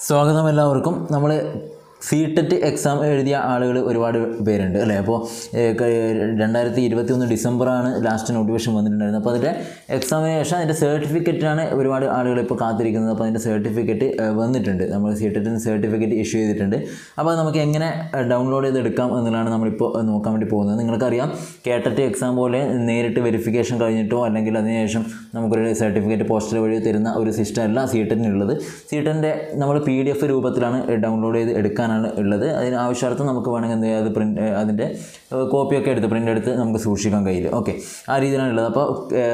സ്വാഗതം എല്ലാവർക്കും നമ്മൾ സി ടെറ്റ് എക്സാം എഴുതിയ ആളുകൾ ഒരുപാട് പേരുണ്ട് അല്ലേ അപ്പോൾ രണ്ടായിരത്തി ഇരുപത്തി ഒന്ന് ഡിസംബറാണ് ലാസ്റ്റ് നോട്ടിഫിക്കേഷൻ വന്നിട്ടുണ്ടായിരുന്നത് അപ്പോൾ അതിൻ്റെ എക്സാമിന് ശേഷം അതിൻ്റെ സർട്ടിഫിക്കറ്റാണ് ഒരുപാട് ആളുകൾ ഇപ്പോൾ കാത്തിരിക്കുന്നത് അപ്പോൾ അതിൻ്റെ സർട്ടിഫിക്കറ്റ് വന്നിട്ടുണ്ട് നമ്മൾ സി ടെറ്റിന് സർട്ടിഫിക്കറ്റ് ഇഷ്യൂ ചെയ്തിട്ടുണ്ട് അപ്പോൾ അത് നമുക്ക് എങ്ങനെ ഡൗൺലോഡ് ചെയ്ത് എടുക്കാം എന്നുള്ളതാണ് നമ്മളിപ്പോൾ നോക്കാൻ വേണ്ടി പോകുന്നത് നിങ്ങൾക്കറിയാം കേട്ടറ്റ് എക്സാം പോലെ നേരിട്ട് വെരിഫിക്കേഷൻ കഴിഞ്ഞിട്ടോ അല്ലെങ്കിൽ അതിനുശേഷം നമുക്കൊരു സർട്ടിഫിക്കറ്റ് പോസ്റ്റൽ വഴി തരുന്ന ഒരു സിസ്റ്റം അല്ല സി ടെറ്റിനുള്ളത് സി ടെറ്റിൻ്റെ നമ്മൾ പി ഡി എഫ് രൂപത്തിലാണ് ഡൗൺലോഡ് ചെയ്ത് എടുക്കാനാണ് ഉള്ളത് അതിന് ആവശ്യാർത്ഥം നമുക്ക് വേണമെങ്കിൽ എന്ത് ചെയ്യാം അത് പ്രിൻ്റ് അതിൻ്റെ കോപ്പിയൊക്കെ എടുത്ത് പ്രിൻ്റ് എടുത്ത് നമുക്ക് സൂക്ഷിക്കാൻ കഴിയില്ല ഓക്കെ ആ രീതിയിലാണ് ഉള്ളത് അപ്പോൾ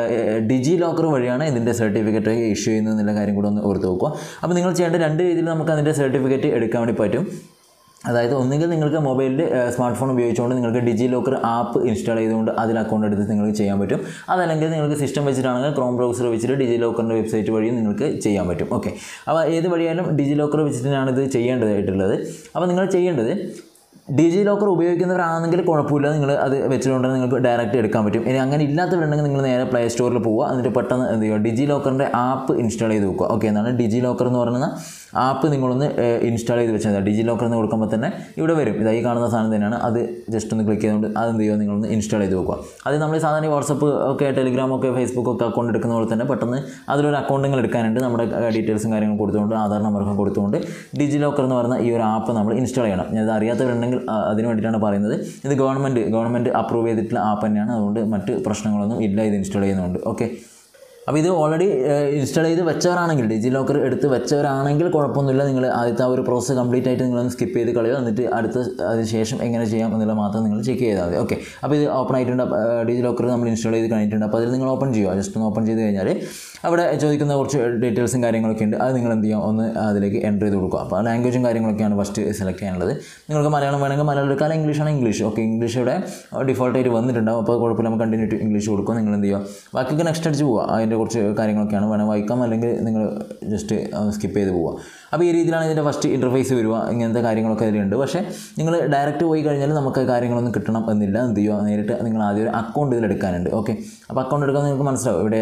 ഡിജി ലോക്കർ വഴിയാണ് ഇതിൻ്റെ സർട്ടിഫിക്കറ്റ് ഇഷ്യൂ ചെയ്യുന്നത് എന്നുള്ള കാര്യം കൂടെ ഒന്ന് ഓർത്ത് നോക്കുക അപ്പോൾ നിങ്ങൾ ചെയ്യേണ്ട രണ്ട് രീതിയിൽ നമുക്ക് അതിൻ്റെ സർട്ടിഫിക്കറ്റ് എടുക്കാൻ വേണ്ടി പറ്റും അതായത് ഒന്നുകിൽ നിങ്ങൾക്ക് മൊബൈലിൽ സ്മാർട്ട് ഫോൺ ഉപയോഗിച്ചുകൊണ്ട് നിങ്ങൾക്ക് ഡിജി ലോക്കർ ആപ്പ് ഇൻസ്റ്റാൾ ചെയ്തുകൊണ്ട് അതിൽ അക്കൗണ്ട് എടുത്ത് നിങ്ങൾക്ക് ചെയ്യാൻ പറ്റും അതല്ലെങ്കിൽ നിങ്ങൾക്ക് സിസ്റ്റം വെച്ചിട്ടാണെങ്കിൽ ക്രോം ബ്രൗസർ വെച്ചിട്ട് ഡിജി ലോക്കറിൻ്റെ വെബ്സൈറ്റ് വഴിയും നിങ്ങൾക്ക് ചെയ്യാൻ പറ്റും ഓക്കെ അപ്പോൾ ഏത് വഴിയായാലും ഡിജി ലോക്കർ വെച്ചിട്ടാണ് ഇത് ചെയ്യേണ്ടതായിട്ടുള്ളത് അപ്പോൾ നിങ്ങൾ ചെയ്യേണ്ടത് ഡിജി ലോക്കർ ഉപയോഗിക്കുന്നവരാണെങ്കിൽ കുഴപ്പമില്ല നിങ്ങൾ അത് വെച്ചിട്ടുണ്ട് നിങ്ങൾക്ക് ഡയറക്റ്റ് എടുക്കാൻ പറ്റും ഇനി അങ്ങനെ ഇല്ലാത്തവരുണ്ടെങ്കിൽ നിങ്ങൾ നേരെ പ്ലേ സ്റ്റോറിൽ പോവുക എന്നിട്ട് പെട്ടെന്ന് എന്ത് ചെയ്യുക ഡിജി ലോക്കറിൻ്റെ ആപ്പ് ഇൻസ്റ്റാൾ ചെയ്ത് വെക്കുക ഓക്കെ എന്നാണ് ഡിജി ലോക്കർ എന്ന് പറയുന്ന ആപ്പ് നിങ്ങളൊന്ന് ഇൻസ്റ്റാൾ ചെയ്ത് വെച്ചാൽ മതി ഡിജി ലോക്കർ എന്ന് കൊടുക്കുമ്പോൾ തന്നെ ഇവിടെ വരും ഇതായി കാണുന്ന സാധനം തന്നെയാണ് അത് ജസ്റ്റ് ഒന്ന് ക്ലിക്ക് ചെയ്തുകൊണ്ട് അത് എന്ത് ചെയ്യുക നിങ്ങളൊന്ന് ഇൻസ്റ്റാൾ ചെയ്ത് വെക്കുക അത് നമ്മൾ സാധാരണ വാട്സപ്പ് ഒക്കെ ടെലിഗ്രാം ഒക്കെ ഫേസ്ബുക്ക് ഒക്കെ അക്കൗണ്ട് എടുക്കുന്ന പോലെ തന്നെ പെട്ടെന്ന് അതിലൊരു അക്കൗണ്ട് നിങ്ങൾ എടുക്കാനുണ്ട് നമ്മുടെ ഡീറ്റെയിൽസും കാര്യങ്ങളും കൊടുത്തുകൊണ്ട് ആധാർ നമ്പറൊക്കെ കൊടുത്തുകൊണ്ട് ഡിജി ലോക്കർ എന്ന് പറയുന്ന ഈ ഒരു ആപ്പ് നമ്മൾ ഇൻസ്റ്റാൾ ചെയ്യണം ഞാൻ ഇത് അറിയാത്തവരുണ്ടെങ്കിൽ ആ, അതിന് വേണ്ടിയിട്ടാണ് പറയുന്നത് ഇത് ഗവൺമെൻറ് ഗവൺമെൻറ് അപ്രൂവ് ചെയ്തിട്ടുള്ള ആപ്പ് തന്നെയാണ് അതുകൊണ്ട് മറ്റ് പ്രശ്നങ്ങളൊന്നും ഇല്ല ഇത് ഇൻസ്റ്റാൾ ചെയ്യുന്നതുകൊണ്ട് ഓക്കെ അപ്പോൾ ഇത് ഓൾറെഡി ഇൻസ്റ്റാൾ ചെയ്ത് വെച്ചവരാണെങ്കിൽ ഡിജി ലോക്കർ എടുത്ത് വെച്ചവരാണെങ്കിൽ കുഴപ്പമൊന്നുമില്ല നിങ്ങൾ ആദ്യത്തെ ആ ഒരു പ്രോസസ്സ് കംപ്ലീറ്റ് ആയിട്ട് നിങ്ങളൊന്ന് സ്കിപ്പ് ചെയ്ത് കളയുക എന്നിട്ട് അടുത്ത അതിന് ശേഷം എങ്ങനെ ചെയ്യാം എന്നുള്ളത് മാത്രം നിങ്ങൾ ചെക്ക് ചെയ്താൽ മതി ഓക്കെ അപ്പോൾ ഇത് ഓപ്പൺ ആയിട്ടുണ്ട് ഡിജി ലോക്കർ നമ്മൾ ഇൻസ്റ്റാൾ ചെയ്ത് കഴിഞ്ഞിട്ടുണ്ട് അപ്പോൾ അതിൽ നിങ്ങൾ ഓപ്പൺ ചെയ്യുക ജസ്റ്റ് ഒന്ന് ഓപ്പൺ ചെയ്ത് കഴിഞ്ഞാൽ അവിടെ ചോദിക്കുന്ന കുറച്ച് ഡീറ്റെയിൽസും കാര്യങ്ങളൊക്കെ ഉണ്ട് അത് നിങ്ങൾ എന്ത് ചെയ്യുക ഒന്ന് അതിലേക്ക് എൻ്റർ ചെയ്ത് കൊടുക്കുക അപ്പോൾ ലാംഗ്വേജും കാര്യങ്ങളൊക്കെയാണ് ഫസ്റ്റ് സെലക്ട് ചെയ്യാനുള്ളത് നിങ്ങൾക്ക് മലയാളം വേണമെങ്കിൽ മലയാളം എടുക്കാം അല്ലെങ്കിൽ ഇംഗ്ലീഷാണ് ഇംഗ്ലീഷ് ഓക്കെ ഇംഗ്ലീഷ് ഇവിടെ ഡിഫോൾട്ട് ആയിട്ട് വന്നിട്ടുണ്ടാവും അപ്പോൾ കുഴപ്പമില്ല നമുക്ക് കണ്ടിന്യൂ ടു ഇംഗ്ലീഷ് കൊടുക്കുക നിങ്ങൾ എന്ത് ചെയ്യുക ബാക്കിയൊക്കെ നെക്സ്റ്റ് അടിച്ച് പോവുക അതിൻ്റെ കുറച്ച് കാര്യങ്ങളൊക്കെയാണ് വേണം വായിക്കാം അല്ലെങ്കിൽ നിങ്ങൾ ജസ്റ്റ് സ്കിപ്പ് ചെയ്ത് പോവുക അപ്പോൾ ഈ രീതിയിലാണ് ഇതിൻ്റെ ഫസ്റ്റ് ഇൻ്റർഫേസ് വരിക ഇങ്ങനത്തെ കാര്യങ്ങളൊക്കെ അതിലുണ്ട് പക്ഷേ നിങ്ങൾ ഡയറക്റ്റ് പോയി കഴിഞ്ഞാൽ നമുക്ക് കാര്യങ്ങളൊന്നും കിട്ടണം എന്നില്ല എന്ത് ചെയ്യുക നേരിട്ട് നിങ്ങൾ ആദ്യം ഒരു അക്കൗണ്ട് ഇതിലെടുക്കാനുണ്ട് ഓക്കെ അപ്പോൾ അക്കൗണ്ട് എടുക്കാൻ നിങ്ങൾക്ക് മനസ്സിലാവും ഇവിടെ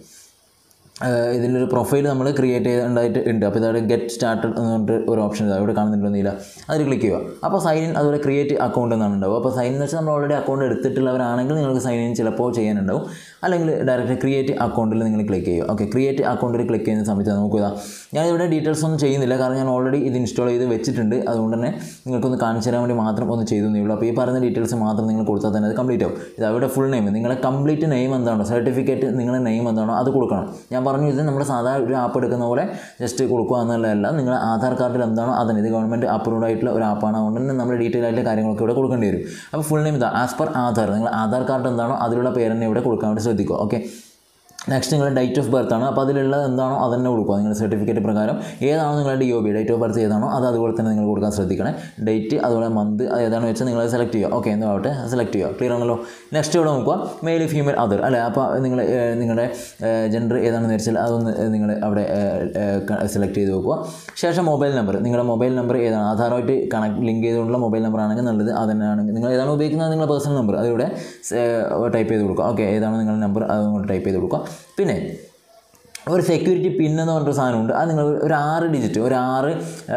ഏഹ് ഇതിലൊരു പ്രൊഫൈൽ നമ്മൾ ക്രിയേറ്റ് ചെയ്തിട്ടുണ്ടായിട്ട് ഉണ്ട് അപ്പോൾ ഇതവിടെ ഗെറ്റ് സ്റ്റാർട്ടഡ് എന്ന് പറഞ്ഞിട്ട് ഒരു ഓപ്ഷൻ ഇതാ ഇവിടെ കാണുന്നുണ്ടോന്നില്ല അതിൽ ക്ലിക്ക് ചെയ്യുക അപ്പോൾ സൈൻ ഇൻ അതുപോലെ ക്രിയേറ്റ് അക്കൗണ്ട് എന്നാണ് ഉണ്ടാവും അപ്പോൾ സൈൻ എന്ന് വെച്ചാൽ നമ്മൾ ഓൾറെഡി അക്കൗണ്ട് എടുത്തിട്ടുള്ളവരാണെങ്കിൽ നിങ്ങൾക്ക് സൈൻ ഇൻ ചിലപ്പോൾ ചെയ്യാനുണ്ടാവും അല്ലെങ്കിൽ ഡയറക്റ്റ് ക്രിയേറ്റ് അക്കൗണ്ടിൽ നിങ്ങൾ ക്ലിക്ക് ചെയ്യുക ഓക്കെ ക്രിയേറ്റ് അക്കൗണ്ടിൽ ക്ലിക്ക് ചെയ്യുന്ന സമയത്ത് നോക്കുക ഞാൻ ഇവിടെ ഡീറ്റെയിൽസ് ഒന്നും ചെയ്യുന്നില്ല കാരണം ഞാൻ ഓൾറെഡി ഇത് ഇൻസ്റ്റാൾ ചെയ്ത് വെച്ചിട്ടുണ്ട് അതുകൊണ്ട് തന്നെ നിങ്ങൾക്കൊന്ന് കാണിച്ചു തരാൻ വേണ്ടി മാത്രം ഒന്ന് ചെയ്തു എന്നേ ഉള്ളൂ അപ്പോൾ ഈ പറയുന്ന ഡീറ്റെയിൽസ് മാത്രം നിങ്ങൾ കൊടുത്താൽ തന്നെ അത് കംപ്ലീറ്റ് ആവും ഇത് അവിടെ ഫുൾ നെയിം നിങ്ങളെ കംപ്ലീറ്റ് നെയിം എന്താണോ സർട്ടിഫിക്കറ്റ് നിങ്ങളുടെ നെയിം എന്താണോ അത് കൊടുക്കണം ഞാൻ പറഞ്ഞു ഇത് നമ്മൾ സാധാരണ ഒരു ആപ്പ് എടുക്കുന്ന പോലെ ജസ്റ്റ് കൊടുക്കുക എന്നുള്ളതല്ല നിങ്ങളുടെ ആധാർ കാർഡിൽ എന്താണോ അതിന് ഇത് ഗവൺമെൻറ് അപ്രൂവ്ഡ് ആയിട്ടുള്ള ഒരു ആപ്പാണ് അതുകൊണ്ട് തന്നെ നമ്മൾ ഡീറ്റെയിൽ ആയിട്ടുള്ള കാര്യങ്ങളൊക്കെ ഇവിടെ കൊടുക്കേണ്ടി വരും അപ്പോൾ ഫുൾ നെയിം ഇതാ ആസ് പെർ ആധാർ നിങ്ങൾ ആധാർ കാർഡ് എന്താണോ അതിലുള്ള പേര് തന്നെ ഇവിടെ കൊടുക്കാൻ വേണ്ടി ശ്രദ്ധിക്കുക ഓക്കെ നെക്സ്റ്റ് നിങ്ങളുടെ ഡേറ്റ് ഓഫ് ബർത്ത് ആണ് അപ്പോൾ അതിലുള്ള എന്താണോ അത് തന്നെ കൊടുക്കുക നിങ്ങളുടെ സർട്ടിഫിക്കറ്റ് പ്രകാരം ഏതാണോ നിങ്ങളുടെ D O B date of birth ഏതാണോ അത് അതുപോലെ തന്നെ നിങ്ങൾ കൊടുക്കാൻ ശ്രദ്ധിക്കണേ ഡേറ്റ് അതുപോലെ മന്ത് അത് ഏതാണെന്ന് വെച്ചാൽ നിങ്ങൾ സെലക്ട് ചെയ്യുക ഓക്കെ എന്ന് ആവട്ടെ സെലക്ട് ചെയ്യുക ക്ലിയർ ആണല്ലോ നെക്സ്റ്റ് ഇവിടെ നോക്കുക മെയിൽ ഫീമെയിൽ അതർ അല്ലേ അപ്പോൾ നിങ്ങൾ നിങ്ങളുടെ ജെൻഡർ ഏതാണെന്ന് വെച്ചാൽ അതൊന്ന് നിങ്ങൾ അവിടെ സെലക്ട് ചെയ്ത് വെക്കുക ശേഷം മൊബൈൽ നമ്പർ നിങ്ങളുടെ മൊബൈൽ നമ്പർ ഏതാണ് ആധാറുമായിട്ട് കണക്ട് ലിങ്ക് ചെയ്തുകൊണ്ടുള്ള മൊബൈൽ നമ്പർ ആണെങ്കിൽ നല്ലത് അത് തന്നെയാണെങ്കിൽ നിങ്ങൾ ഏതാണ് ഉപയോഗിക്കുന്നത് നിങ്ങളുടെ പേഴ്സണൽ നമ്പർ അതിവിടെ ടൈപ്പ് ചെയ്ത് കൊടുക്കുക ഓക്കെ ഏതാണ് നിങ്ങളുടെ നമ്പർ അതുകൊണ്ട് ടൈപ്പ് ചെയ്ത് കൊടുക്കുക പിന്നെ ഒരു സെക്യൂരിറ്റി പിൻ എന്ന് പറഞ്ഞൊരു സാധനമുണ്ട് അത് നിങ്ങൾ ഒരു ആറ് ഡിജിറ്റ് ഒരു ആറ്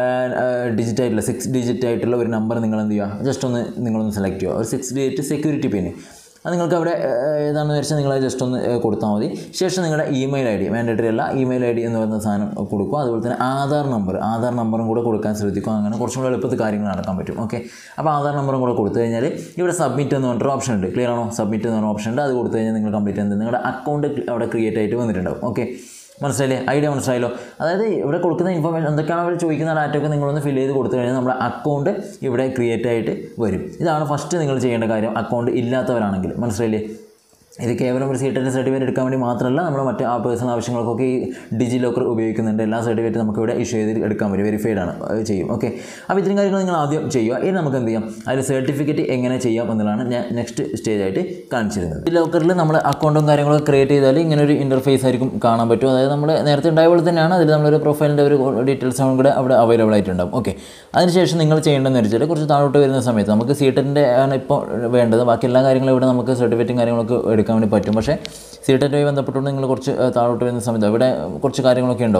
ഡിജിറ്റ് ആയിട്ടുള്ള സിക്സ് ഡിജിറ്റ് ആയിട്ടുള്ള ഒരു നമ്പർ നിങ്ങൾ എന്ത് ചെയ്യുക ജസ്റ്റ് ഒന്ന് നിങ്ങളൊന്ന് സെലക്ട് ചെയ്യുക ഒരു സിക്സ് ഡിജിറ്റ് സെക്യൂരിറ്റി പിൻ അത് നിങ്ങൾക്ക് അവിടെ ഏഹ്, ഏതാണെന്ന് വെച്ചാൽ നിങ്ങൾ ജസ്റ്റ് ഒന്ന് ഏഹ്, കൊടുത്താൽ മതി ശേഷം നിങ്ങളുടെ ഇമെയിൽ ഐ ഡി മാൻഡേറ്ററി അല്ല ഇമെയിൽ ഐ ഡി എന്ന് പറയുന്ന സാധനം കൊടുക്കുക അതുപോലെ തന്നെ ആധാർ നമ്പർ ആധാർ നമ്പറും കൂടെ കൊടുക്കാൻ ശ്രദ്ധിക്കുക അങ്ങനെ കുറച്ചും കൂടെ എളുപ്പത്തിൽ കാര്യങ്ങൾ നടക്കാൻ പറ്റും ഓക്കെ അപ്പോൾ ആധാർ നമ്പറും കൂടെ കൊടുത്തു കഴിഞ്ഞാൽ ഇവിടെ സബ്മിറ്റ് എന്ന് പറഞ്ഞൊരു ഓപ്ഷൻ ഉണ്ട് ക്ലിയർ ആണോ സബ്മിറ്റ് എന്ന് പറഞ്ഞ ഓപ്ഷൻ ഉണ്ട് അത് കൊടുത്തു കഴിഞ്ഞാൽ നിങ്ങൾ കംപ്ലീറ്റ് ചെയ്യുന്നത് നിങ്ങളുടെ അക്കൗണ്ട് അവിടെ ക്രിയേറ്റ് ആയിട്ട് വന്നിട്ടുണ്ടാവും ഓക്കെ മനസ്സിലായില്ലേ ഐഡിയ മനസ്സിലായല്ലോ അതായത് ഇവിടെ കൊടുക്കുന്ന ഇൻഫർമേഷൻ എന്തൊക്കെയാണ് അവർ ചോദിക്കുന്ന ഡാറ്റയൊക്കെ നിങ്ങളൊന്ന് ഫില്ല് ചെയ്ത് കൊടുത്തു കഴിഞ്ഞാൽ നമ്മുടെ അക്കൗണ്ട് ഇവിടെ ക്രിയേറ്റ് ആയിട്ട് വരും ഇതാണ് ഫസ്റ്റ് നിങ്ങൾ ചെയ്യേണ്ട കാര്യം അക്കൗണ്ട് ഇല്ലാത്തവരാണെങ്കിൽ മനസ്സിലായില്ലേ ഇത് കേവലം ഒരു സീറ്റൻ്റെ സർട്ടിഫിക്കറ്റ് എടുക്കാൻ വേണ്ടി മാത്രമല്ല നമ്മൾ മറ്റ് ആ പേഴ്സണൽ ആവശ്യങ്ങൾക്കൊക്കെ ഈ ഡിജി ലോക്കർ ഉപയോഗിക്കുന്നുണ്ട് എല്ലാ സർട്ടിഫിക്കറ്റും നമുക്ക് ഇവിടെ ഇഷ്യൂ ചെയ്ത് എടുക്കാൻ പറ്റും വെരിഫൈഡ് ആണ് അത് ചെയ്യും ഓക്കെ അപ്പോൾ ഇത്രയും കാര്യങ്ങൾ നിങ്ങൾ ആദ്യം ചെയ്യുക ഇനി നമുക്ക് എന്ത് ചെയ്യാം അതിൽ സർട്ടിഫിക്കറ്റ് എങ്ങനെ ചെയ്യാം എന്നുള്ളതാണ് ഞാൻ നെക്സ്റ്റ് സ്റ്റേജ് ആയിട്ട് കാണിച്ചിരുന്നത് ഈ ലോക്കറിൽ നമ്മൾ അക്കൗണ്ടും കാര്യങ്ങളൊക്കെ ക്രിയേറ്റ് ചെയ്താൽ ഇങ്ങനെ ഒരു ഇൻ്റർഫേസ് ആയിരിക്കും കാണാൻ പറ്റും അതായത് നമ്മൾ നേരത്തെ ഉണ്ടായ പോലെ തന്നെയാണ് അതിൽ നമ്മളൊരു പ്രൊഫൈലിൻ്റെ ഒരു ഡീറ്റെയിൽസും കൂടെ അവിടെ അവൈലബിൾ ആയിട്ടുണ്ടാവും ഓക്കെ അതിനുശേഷം നിങ്ങൾ ചെയ്യേണ്ടതെന്ന് വെച്ചാൽ കുറച്ച് താഴോട്ട് വരുന്ന സമയത്ത് നമുക്ക് സീറ്റൻ്റെ ആണ് ഇപ്പോൾ വേണ്ടത് ബാക്കി എല്ലാ കാര്യങ്ങളും ഇവിടെ നമുക്ക് സർട്ടിഫിക്കറ്റും കാര്യങ്ങളൊക്കെ എടുക്കാൻ വേണ്ടി പറ്റും പക്ഷേ സീറ്ററ്റുമായി ബന്ധപ്പെട്ടുകൊണ്ട് നിങ്ങൾ കുറച്ച് ഏഹ്, താഴോട്ട് വരുന്ന സമയത്ത് ഇവിടെ കുറച്ച് കാര്യങ്ങളൊക്കെ ഉണ്ടാവും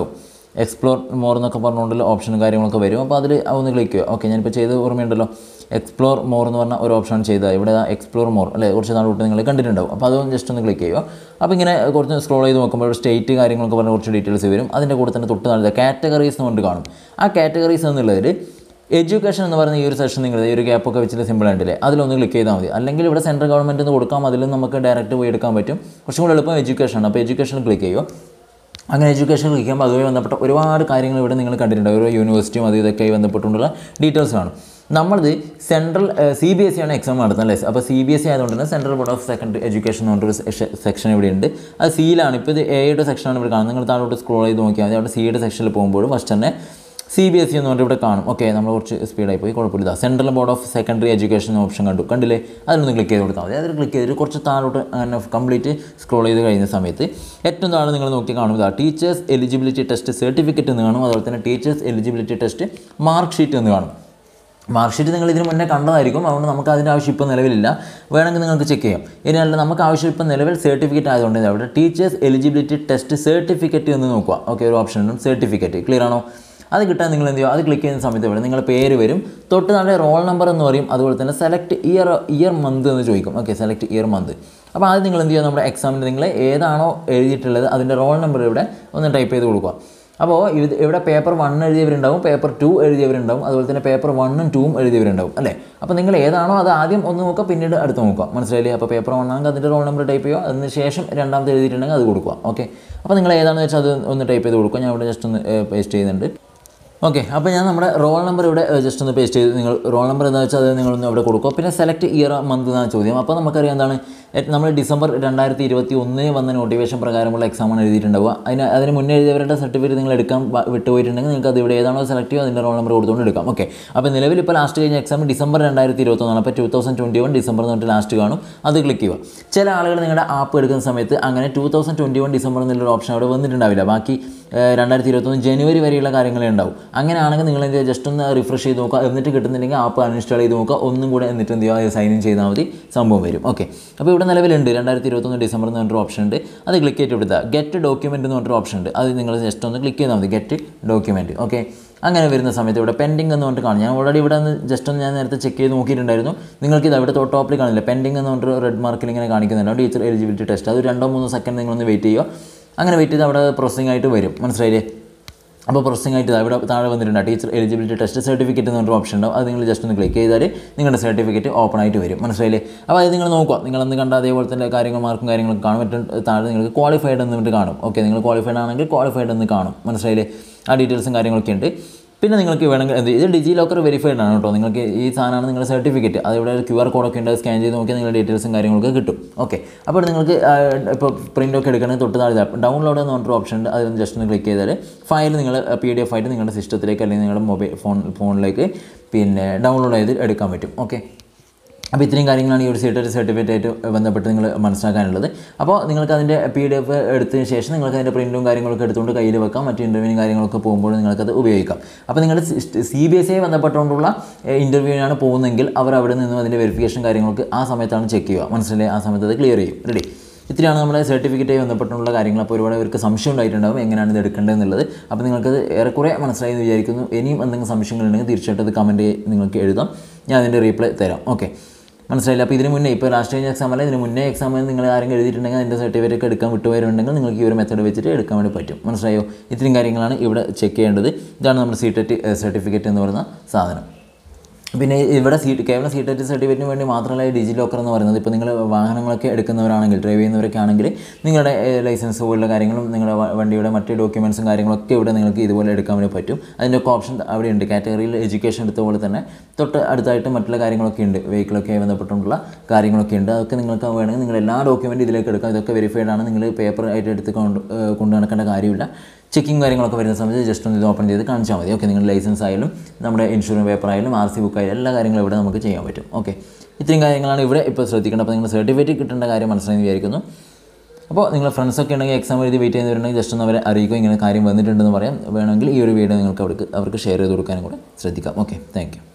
എക്സ്പ്ലോർ മോർ എന്നൊക്കെ പറഞ്ഞുകൊണ്ടുള്ള ഓപ്ഷനും കാര്യങ്ങളൊക്കെ വരും അപ്പോൾ അതിൽ ഒന്ന് ക്ലിക്ക് ചെയ്യുക ഓക്കെ ഞാനിപ്പോൾ ചെയ്ത് ഓർമ്മയുണ്ടല്ലോ എക്സ്പ്ലോർ മോർ എന്ന് പറഞ്ഞ ഒരു ഓപ്ഷൻ ചെയ്താൽ ഇവിടെ എക്സ്പ്ലോർ മോർ അല്ലേ കുറച്ച് നാൾ തൊട്ട് നിങ്ങൾ കണ്ടിട്ടുണ്ടാവും അപ്പോൾ അതൊന്ന് ജസ്റ്റ് ഒന്ന് ക്ലിക്ക് ചെയ്യുക അപ്പോൾ ഇങ്ങനെ കുറച്ച് സ്ക്രോൾ ചെയ്ത് നോക്കുമ്പോൾ സ്റ്റേറ്റ് കാര്യങ്ങളൊക്കെ പറഞ്ഞ കുറച്ച് ഡീറ്റെയിൽസ് വരും അതിൻ്റെ കൂടെ തന്നെ തൊട്ട് താഴെ കാറ്റഗറീസ് എന്ന് കൊണ്ട് കാണും ആ കാറ്റഗറീസ് എന്നുള്ളതിൽ എഡ്യൂക്കേഷൻ എന്ന് പറയുന്ന ഈ ഒരു സെഷൻ നിങ്ങൾ ഈ ഒരു ഗ്യാപ്പൊക്കെ വെച്ചിട്ട് സിമ്പിൾ ആയിട്ടില്ലേ അതിലൊന്ന് ക്ലിക്ക് ചെയ്താൽ മതി അല്ലെങ്കിൽ ഇവിടെ സെൻട്രൽ ഗവൺമെൻറ് എന്ന് കൊടുക്കാം അതിലും നമുക്ക് ഡയറക്റ്റ് പോയി എടുക്കാൻ പറ്റും കുറച്ചും കൂടെ എളുപ്പം എഡ്യൂക്കേഷൻ ആണ് അപ്പോൾ എഡ്യൂക്കേഷൻ ക്ലിക്ക് ചെയ്യുക അങ്ങനെ എഡ്യൂക്കേഷൻ ക്ലിക്ക് ചെയ്യുമ്പോൾ അതുമായി ബന്ധപ്പെട്ട ഒരുപാട് കാര്യങ്ങൾ ഇവിടെ നിങ്ങൾ കണ്ടിട്ടുണ്ട് ഓരോ യൂണിവേഴ്സിറ്റിയും അത് ഇതൊക്കെ ബന്ധപ്പെട്ടുകൊണ്ടുള്ള ഡീറ്റെയിൽസ് കാണും നമ്മളത് central C B S C ആണ് എക്സാം നടത്തുന്നത് അല്ലേ അപ്പോൾ സി ബി എസ് സി ആയതുകൊണ്ട് തന്നെ central board of secondary education എന്ന് പറഞ്ഞൊരു സെക്ഷൻ ഇവിടെ ഉണ്ട് അത് സിയിലാണ് ഇപ്പോൾ ഇത് എയുടെ സെക്ഷനാണ് ഇവിടെ കാണുന്നത് നിങ്ങൾ താഴോട്ട് സ്ക്രോൾ ചെയ്ത് നോക്കിയാൽ മതി അവിടെ സിയുടെ സെക്ഷനിൽ പോകുമ്പോഴും ഫസ്റ്റ് തന്നെ സി ബി എസ് സി എന്ന് പറഞ്ഞിട്ട് ഇവിടെ കാണും ഓക്കെ നമ്മൾ കുറച്ച് സ്പീഡായി പോയി കുഴപ്പമില്ല central board of secondary education option കണ്ടു കണ്ടില്ലേ അതിലൊന്ന് ക്ലിക്ക് ചെയ്ത് കൊടുത്താൽ മതി അതിൽ ക്ലിക്ക് ചെയ്തിട്ട് കുറച്ച് താഴോട്ട് അങ്ങനെ കംപ്ലീറ്റ് സ്ക്രോൾ ചെയ്ത് കഴിയുന്ന സമയത്ത് ഏറ്റവും താഴെ നിങ്ങൾ നോക്കി കാണും ഇതാ ടീച്ചേഴ്സ് എലിജിബിലിറ്റി ടെസ്റ്റ് സർട്ടിഫിക്കറ്റ് എന്ന് കാണും അതുപോലെ തന്നെ teachers eligibility test mark sheet എന്ന് കാണും മാർക്ക് ഷീറ്റ് നിങ്ങൾ ഇതിന് മുന്നേ കണ്ടതായിരിക്കും അതുകൊണ്ട് നമുക്ക് അതിൻ്റെ ആവശ്യം ഇപ്പോൾ നിലവിലില്ല വേണമെങ്കിൽ നിങ്ങൾക്ക് ചെക്ക് ചെയ്യാം ഇനി അല്ല നമുക്ക് ആവശ്യം ഇപ്പോൾ നിലവിൽ സർട്ടിഫിക്കറ്റ് ആയതുകൊണ്ട് അവിടെ ടീച്ചേഴ്സ് എലിജിബിലിറ്റി ടെസ്റ്റ് സർട്ടിഫിക്കറ്റ് എന്ന് നോക്കുക ഓക്കെ ഒരു ഓപ്ഷൻ ഉണ്ട് സർട്ടിഫിക്കറ്റ് ക്ലിയർ ആണോ അത് കിട്ടാൻ നിങ്ങൾ എന്ത് ചെയ്യുക അത് ക്ലിക്ക് ചെയ്യുന്ന സമയത്ത് ഇവിടെ നിങ്ങളുടെ പേര് വരും തൊട്ട് താഴെ റോൾ നമ്പർ എന്ന് പറയും അതുപോലെ തന്നെ സെലക്ട് ഇയർ ഇയർ മന്ത് എന്ന് ചോദിക്കും ഓക്കെ സെലക്ട് ഇയർ മന്ത് അപ്പോൾ അത് നിങ്ങൾ എന്ത് ചെയ്യുക നമ്മുടെ എക്സാമിന് നിങ്ങൾ ഏതാണോ എഴുതിയിട്ടുള്ളത് അതിൻ്റെ റോൾ നമ്പർ ഇവിടെ ഒന്ന് ടൈപ്പ് ചെയ്ത് കൊടുക്കുക അപ്പോൾ ഇത് ഇവിടെ പേപ്പർ വൺ എഴുതിയവരുണ്ടാവും പേപ്പർ ടു എഴുതിയവരുണ്ടാവും അതുപോലെ തന്നെ പേപ്പർ വണ്ണും ടൂവും എഴുതിയവരുണ്ടാവും അല്ലേ അപ്പോൾ നിങ്ങൾ ഏതാണോ അത് ആദ്യം ഒന്ന് നോക്കുക പിന്നീട് അടുത്ത് നോക്കുക മനസ്സിലായില്ലേ അപ്പോൾ പേപ്പർ വൺ ആണെങ്കിൽ അതിൻ്റെ റോൾ നമ്പർ ടൈപ്പ് ചെയ്യുക അതിന് ശേഷം രണ്ടാമത്തെ എഴുതിയിട്ടുണ്ടെങ്കിൽ അത് കൊടുക്കുക ഓക്കെ അപ്പോൾ നിങ്ങൾ ഏതാണെന്ന് വെച്ചാൽ അത് ഒന്ന് ടൈപ്പ് ചെയ്ത് കൊടുക്കുക ഞാൻ ഇവിടെ ജസ്റ്റ് ഒന്ന് പേസ്റ്റ് ചെയ്യുന്നുണ്ട് ഓക്കെ അപ്പോൾ ഞാൻ നമ്മുടെ റോൾ നമ്പർ ഇവിടെ ജസ്റ്റ് ഒന്ന് പേസ്റ്റ് ചെയ്ത് നിങ്ങൾ റോൾ നമ്പർ എന്താ വെച്ചാൽ അത് നിങ്ങളൊന്ന് അവിടെ കൊടുക്കുക പിന്നെ സെലക്ട് ഇയർ മന്ത് എന്നാണ് ചോദ്യം അപ്പോൾ നമുക്കറിയാം എന്താണ് ഏ- നമ്മൾ ഡിസംബർ രണ്ടായിരത്തി ഇരുപത്തി ഒന്നിന് വന്ന നോട്ടിഫിക്കേഷൻ പ്രകാരമുള്ള എക്സാമാണ് എഴുതിയിട്ടുണ്ടാവുക അതിന് അതിന് മുന്നേ എഴുതിയവരുടെ സർട്ടിഫിക്കറ്റ് നിങ്ങൾ എടുക്കാൻ വ- വിട്ടുപോയിട്ടുണ്ടെങ്കിൽ നിങ്ങൾക്ക് അത് ഇവിടെ ഏതാണോ സെലക്ട് ചെയ്യുക അതിൻ്റെ റോൾ നമ്പർ കൊടുത്തുകൊണ്ട് എടുക്കാം ഓക്കെ അപ്പോൾ നിലവിൽ ഇപ്പോൾ ലാസ്റ്റ് കഴിഞ്ഞ എക്സാം ഡിസംബർ രണ്ടായിരത്തി ഇരുപത്തൊന്നാണ് അപ്പോൾ two thousand twenty one December എന്ന് പറഞ്ഞിട്ട് ലാസ്റ്റ് കാണും അത് ക്ലിക്ക് ചെയ്യുക ചില ആളുകൾ നിങ്ങളുടെ ആപ്പ് എടുക്കുന്ന സമയത്ത് അങ്ങനെ two thousand twenty one December എന്നുള്ളൊരു ഓപ്ഷൻ അവിടെ വന്നിട്ടുണ്ടാവില്ല ബാക്കി രണ്ടായിരത്തി ഇരുപത്തൊന്ന് ജനുവരി വരെയുള്ള കാര്യങ്ങളേ ഉണ്ടാവും അങ്ങനെയാണെങ്കിൽ നിങ്ങൾ എന്ത് ചെയ്യുക ജസ്റ്റ് ഒന്ന് റിഫ്രഷ് ചെയ്ത് നോക്കുക എന്നിട്ട് കിട്ടുന്നില്ലെങ്കിൽ ആപ്പ് അൺഇൻസ്റ്റാൾ ചെയ്ത് നോക്കുക ഒന്നും കൂടെ എന്നിട്ട് എന്ത് ചെയ്യുക സൈൻ ഇൻ ചെയ്താൽ മതി സംഭവം വരും ഓക്കെ അപ്പോൾ ഇവിടെ നിലവിലുണ്ട് രണ്ടായിരത്തി ഇരുപത്തൊന്ന് ഡിസംബർ എന്ന് പറഞ്ഞൊരു ഓപ്ഷൻ ഉണ്ട് അത് ക്ലിക്ക് ചെയ്തിട്ട് എടുത്താൽ ഗെറ്റ് ഡോക്യുമെൻറ്റ് എന്ന് പറഞ്ഞൊരു ഓപ്ഷൻ ഉണ്ട് അത് നിങ്ങൾ ജസ്റ്റ് ഒന്ന് ക്ലിക്ക് ചെയ്താൽ മതി ഗെറ്റ് ഡോക്യുമെൻറ്റ് ഓക്കെ അങ്ങനെ വരുന്ന സമയത്ത് ഇവിടെ പെൻഡിങ് എന്ന് പറഞ്ഞിട്ട് കാണും ഞാൻ ഓൾറെഡി ഇവിടെ ഒന്ന് ജസ്റ്റ് ഒന്ന് ഞാൻ നേരത്തെ ചെക്ക് ചെയ്ത് നോക്കിയിട്ടുണ്ടായിരുന്നു നിങ്ങൾക്ക് ഇത് അവിടെ ടോപ്പിൽ കാണില്ല പെൻഡിങ് എന്ന് പറഞ്ഞിട്ട് റെഡ് മാർക്കിൽ ഇങ്ങനെ കാണിക്കുന്നുണ്ട് ടീച്ചർ എലിജിബിലിറ്റി ടെസ്റ്റ് അത് രണ്ടോ മൂന്നോ സെക്കൻഡ് നിങ്ങളൊന്ന് വെയിറ്റ് ചെയ്യുക അങ്ങനെ വെയിറ്റ് ചെയ്ത് അവിടെ പ്രോസസ്സിംഗ് ആയിട്ട് വരും മനസ്സിലായില്ലേ അപ്പോൾ പ്രോസസ്സിംഗ് ആയിട്ട് ഇതാ ഇവിടെ താഴെ വന്നിട്ടുണ്ട് ടീച്ചർ എലിജിബിലിറ്റി ടെസ്റ്റ് സർട്ടിഫിക്കറ്റ് എന്ന് പറഞ്ഞ ഓപ്ഷൻ ഉണ്ടാവും അത് നിങ്ങൾ ജസ്റ്റ് ഒന്ന് ക്ലിക്ക് ചെയ്താൽ നിങ്ങളുടെ സർട്ടിഫിക്കറ്റ് ഓപ്പൺ ആയിട്ട് വരും മനസ്സിലായില്ലേ അപ്പോൾ അത് നിങ്ങൾ നോക്കുക നിങ്ങളന്ന് കണ്ട അതേപോലെ തന്നെ കാര്യങ്ങൾ മാർക്കും കാര്യങ്ങളൊക്കെ കാണും മറ്റും താഴെ നിങ്ങൾക്ക് ക്വാളിഫൈഡ് എന്ന് പറഞ്ഞിട്ട് കാണും ഓക്കെ നിങ്ങൾ ക്വാളിഫൈഡ് ആണെങ്കിൽ ക്വാളിഫൈഡ് എന്ന് കാണും മനസ്സിലായില്ലേ ആ ഡീറ്റെയിൽസും കാര്യങ്ങളൊക്കെ ഉണ്ട് പിന്നെ നിങ്ങൾക്ക് വേണമെങ്കിൽ എന്ത് ഇത് ഡിജി ലോക്കർ വെരിഫൈഡ് ആണ് കേട്ടോ നിങ്ങൾക്ക് ഈ സാധനമാണ് നിങ്ങളുടെ സർട്ടിഫിക്കറ്റ് അത് ഇവിടെ ക്യു ആർ കോഡൊക്കെ ഉണ്ട് സ്കാൻ ചെയ്ത് നോക്കിയാൽ നിങ്ങളുടെ ഡീറ്റെയിൽസും കാര്യങ്ങളൊക്കെ കിട്ടും ഓക്കെ അപ്പോൾ നിങ്ങൾക്ക് ഇപ്പോൾ പ്രിൻ്റ് ഒക്കെ എടുക്കണമെങ്കിൽ തൊട്ട് താഴെ ഡൗൺലോഡ് എന്ന് പറഞ്ഞൊരു ഓപ്ഷൻ ഉണ്ട് അതിൽ ജസ്റ്റ് ഒന്ന് ക്ലിക്ക് ചെയ്താൽ ഫയൽ നിങ്ങൾ പി ഡി എഫ് ആയിട്ട് നിങ്ങളുടെ സിസ്റ്റത്തിലേക്ക് അല്ലെങ്കിൽ നിങ്ങളുടെ മൊബൈൽ ഫോൺ ഫോണിലേക്ക് പിന്നെ ഡൗൺലോഡ് ചെയ്ത് എടുക്കാൻ പറ്റും ഓക്കെ അപ്പോൾ ഇത്രയും കാര്യങ്ങളാണ് ഈ ഒരു സീറ്റ് സർട്ടിഫിക്കറ്റ് ആയിട്ട് ബന്ധപ്പെട്ട് നിങ്ങൾ മനസ്സിലാക്കാനുള്ളത് അപ്പോൾ നിങ്ങൾക്ക് അതിൻ്റെ പി ഡി എഫ് എടുത്തതിന് ശേഷം നിങ്ങൾക്ക് അതിൻ്റെ പ്രിൻറ്റും കാര്യങ്ങളൊക്കെ എടുത്തുകൊണ്ട് കയ്യിൽ വെക്കാം മറ്റ് ഇൻ്റർവ്യൂവിനും കാര്യങ്ങളൊക്കെ പോകുമ്പോൾ നിങ്ങൾക്കത് ഉപയോഗിക്കാം അപ്പോൾ നിങ്ങൾ സി ബി എസ് ഐ ബന്ധപ്പെട്ടുകൊണ്ടുള്ള ഇൻ്റർവ്യൂവിനാണ് പോകുന്നതെങ്കിൽ അവർ അവിടെ നിന്നും അതിൻ്റെ വെരിഫിക്കേഷൻ കാര്യങ്ങളൊക്കെ ആ സമയത്താണ് ചെക്ക് ചെയ്യുക മനസ്സിലായി ആ സമയത്ത് അത് ക്ലിയർ ചെയ്യും റെഡി ഇത്രയാണ് നമ്മുടെ സർട്ടിഫിക്കറ്റായി ബന്ധപ്പെട്ടുള്ള കാര്യങ്ങൾ അപ്പോൾ ഒരുപാട് പേർക്ക് സംശയം ഉണ്ടായിട്ടുണ്ടാവും എങ്ങനെയാണ് ഇത് എടുക്കേണ്ടത് എന്നുള്ളത് അപ്പോൾ നിങ്ങൾക്കത് ഏറെക്കുറെ മനസ്സിലായി എന്ന് വിചാരിക്കുന്നു ഇനിയും എന്തെങ്കിലും സംശയങ്ങളുണ്ടെങ്കിൽ തീർച്ചയായിട്ടും അത് കമൻറ്റ് നിങ്ങൾക്ക് എഴുതാം ഞാൻ അതിൻ്റെ റീപ്ലൈ തരാം ഓക്കെ മനസ്സിലായില്ല അപ്പോൾ ഇതിന് മുന്നേ ഇപ്പോൾ ലാസ്റ്റ് കഴിഞ്ഞ എക്സാം അല്ല ഇതിന് മുന്നേ എക്സാമിൽ നിങ്ങൾ ആരെങ്കിലും എഴുതിയിട്ടുണ്ടെങ്കിൽ അതിൻ്റെ സർട്ടിഫിക്കറ്റ് ഒക്കെ എടുക്കാൻ വിട്ടുപോയിട്ടുണ്ടെങ്കിൽ നിങ്ങൾക്ക് ഈ ഒരു മെത്തേഡ് വെച്ചിട്ട് എടുക്കാൻ വേണ്ടി പറ്റും മനസ്സിലായോ ഇത്രയും കാര്യങ്ങളാണ് ഇവിടെ ചെക്ക് ചെയ്യേണ്ടത് ഇതാണ് നമ്മുടെ സി ടെറ്റ് സർട്ടിഫിക്കറ്റ് എന്ന് പറയുന്ന സാധനം പിന്നെ ഇവിടെ സീറ്റ് കേവലം സി ടെറ്റ് സർട്ടിഫിക്കറ്റിന് വേണ്ടി മാത്രമല്ല ഈ ഡിജി ലോക്കർ എന്ന് പറയുന്നത് ഇപ്പോൾ നിങ്ങൾ വാഹനങ്ങളൊക്കെ എടുക്കുന്നവരാണെങ്കിൽ ഡ്രൈവ് ചെയ്യുന്നവരൊക്കെ ആണെങ്കിൽ നിങ്ങളുടെ ലൈസൻസ് പോലുള്ള കാര്യങ്ങളും നിങ്ങളുടെ വ- വണ്ടിയുടെ മറ്റ് ഡോക്യുമെൻറ്റ്സും കാര്യങ്ങളൊക്കെ ഇവിടെ നിങ്ങൾക്ക് ഇതുപോലെ എടുക്കാൻ വേണ്ടി പറ്റും അതിൻ്റെ ഒക്കെ ഓപ്ഷൻ അവിടെ ഉണ്ട് കാറ്റഗറിയിൽ എഡ്യൂക്കേഷൻ എടുത്ത പോലെ തന്നെ തൊട്ട് അടുത്തായിട്ട് മറ്റുള്ള കാര്യങ്ങളൊക്കെ ഉണ്ട് വെഹിക്കിളൊക്കെ ബന്ധപ്പെട്ടുള്ള കാര്യങ്ങളൊക്കെ ഉണ്ട് അതൊക്കെ നിങ്ങൾക്ക് വേണമെങ്കിൽ നിങ്ങൾ എല്ലാ ഡോക്യുമെൻറ്റും ഇതിലേക്ക് എടുക്കാം ഇതൊക്കെ വെരിഫൈഡ് ആണ് നിങ്ങൾ പേപ്പർ ആയിട്ട് എടുത്ത് കൊണ്ട് ഏഹ് കൊണ്ട് നടക്കേണ്ട കാര്യമില്ല ചെക്കിങ് കാര്യങ്ങളൊക്കെ വരുന്ന സമയത്ത് ജസ്റ്റ് ഒന്ന് ഇത് ഓപ്പൺ ചെയ്ത് കാണിച്ചാൽ മതി ഓക്കെ നിങ്ങളുടെ ലൈസൻസ് ആയാലും നമ്മുടെ ഇൻഷുറൻസ് പേപ്പർ ആയാലും ആർ സി ബുക്ക് ആയാലും എല്ലാ കാര്യങ്ങളും ഇവിടെ നമുക്ക് ചെയ്യാൻ പറ്റും ഓക്കെ ഇത്രയും കാര്യങ്ങളാണ് ഇവിടെ ഇപ്പോൾ ശ്രദ്ധിക്കേണ്ടത് അപ്പോൾ നിങ്ങൾ സർട്ടിഫിക്കറ്റ് കിട്ടേണ്ട കാര്യം മനസ്സിലായി വിചാരിക്കുന്നു അപ്പോൾ നിങ്ങൾ ഫ്രണ്ട്സൊക്കെ ഉണ്ടെങ്കിൽ എക്സാം എഴുതി വെയിറ്റ് ചെയ്യുന്നവരുണ്ടെങ്കിൽ ജസ്റ്റ് ഒന്ന് അവരെ അറിയിക്കും ഇങ്ങനെ കാര്യം വന്നിട്ടുണ്ടെന്ന് പറയാം വേണമെങ്കിൽ ഈ ഒരു വീഡിയോ നിങ്ങൾക്ക് അവർക്ക് അവർക്ക് ഷെയർ ചെയ്ത് കൊടുക്കാനും കൂടെ ശ്രദ്ധിക്കാം ഓക്കെ താങ്ക് യു